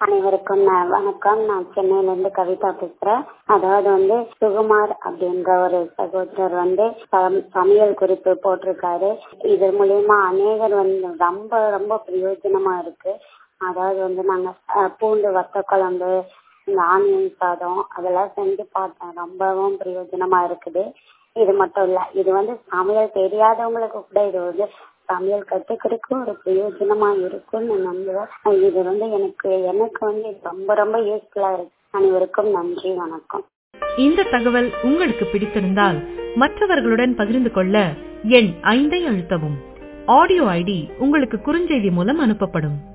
அனைவருக்கும் ந- வணக்கம் நான் சென்னையில இருந்து கவிதா பேசுறேன் அதாவது வந்து சுகுமார் அப்படின்ற ஒரு சகோதரர் வந்து சம்- சமையல் குறிப்பு போட்டிருக்காரு இது மூலியமா அநேகர் வந்து ரொம்ப ரொம்ப பிரயோஜனமா இருக்கு அதாவது வந்து நாங்க அஹ், பூண்டு வத்த குழம்பு இந்த ஆனியன் சாதம் அதெல்லாம் செஞ்சு பார்த்தேன் ரொம்பவும் பிரயோஜனமா இருக்குது இது மட்டும் இல்ல இது வந்து சமையல் தெரியாதவங்களுக்கு கூட இது வந்து சமையல் கத்துக்கிறதுக்கு ஒரு பிரயோஜனமா இருக்கும்னு நான் நம்புறேன் இது வந்து எனக்கு எனக்கு வந்து இது ரொம்ப ரொம்ப யூஸ்ஃபுல்லா இருக்கு அனைவருக்கும் நன்றி வணக்கம் இந்த தகவல் உங்களுக்கு பிடித்திருந்தால் மற்றவர்களுடன் பகிர்ந்து கொள்ள எண் ஐந்தை அழுத்தவும் ஆடியோ ஐடி உங்களுக்கு குறுஞ்செய்தி மூலம் அனுப்பப்படும்